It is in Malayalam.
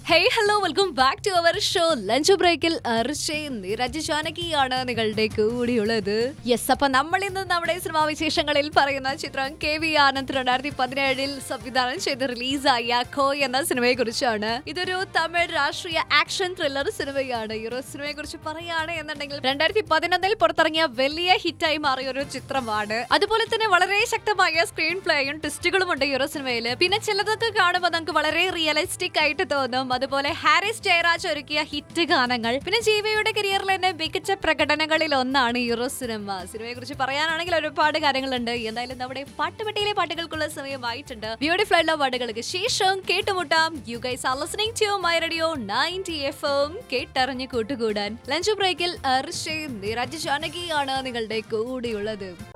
hey hello welcome back to our show lunch ബ്രേക്കിൽ അർഷയും നിരജ് ജാനകിയാണ് നിങ്ങളുടെ കൂടിയുള്ളത് യെസ് അപ്പൊ നമ്മൾ ഇന്ന് നമ്മുടെ സിനിമാ വിശേഷങ്ങളിൽ പറയുന്ന ചിത്രം കെ വി ആനന്ദ് രണ്ടായിരത്തി പതിനേഴിൽ സംവിധാനം ചെയ്ത് റിലീസായ ഖോ എന്ന സിനിമയെ കുറിച്ചാണ് ഇതൊരു തമിഴ് രാഷ്ട്രീയ ആക്ഷൻ ത്രില്ലർ സിനിമയാണ് ഈ ഒരു സിനിമയെ കുറിച്ച് പറയുകയാണ് എന്നുണ്ടെങ്കിൽ രണ്ടായിരത്തി പതിനൊന്നിൽ പുറത്തിറങ്ങിയ വലിയ ഹിറ്റായി മാറിയ ഒരു ചിത്രമാണ് അതുപോലെ തന്നെ വളരെ ശക്തമായ സ്ക്രീൻ പ്ലേയും ട്വിസ്റ്റുകളും ഉണ്ട് ഈ ഒരു സിനിമയിൽ പിന്നെ ചിലതൊക്കെ കാണുമ്പോൾ നമുക്ക് വളരെ റിയലിസ്റ്റിക് ആയിട്ട് തോന്നും അതുപോലെ ഹാരിസ് ജയരാജ് ഒരുക്കിയ ഹിറ്റ് ഗാനങ്ങൾ പിന്നെ ജീവയുടെ കരിയറിൽ തന്നെ മികച്ച പ്രകടനങ്ങളിൽ ഒന്നാണ് ഈ ഒരു സിനിമ സിനിമയെ കുറിച്ച് പറയാനാണെങ്കിൽ ഒരുപാട് കാര്യങ്ങളുണ്ട് എന്തായാലും നമ്മുടെ പാട്ടുപെട്ടിയിലെ പാട്ടുകൾക്കുള്ള സമയമായിട്ടുണ്ട് ബ്യൂട്ടിഫുൾ ആയിട്ടുള്ള പാട്ടുകൾക്ക് ശേഷം കേട്ടുമുട്ടാം you guys are listening to my radio 90 F M കേട്ടറിഞ്ഞ് കൂട്ടുകൂടാൻ ലഞ്ച് ബ്രേക്കിൽ അർഷയും നിരജ് ജാനകിയാണ് നിങ്ങളുടെ കൂടെയുള്ളത്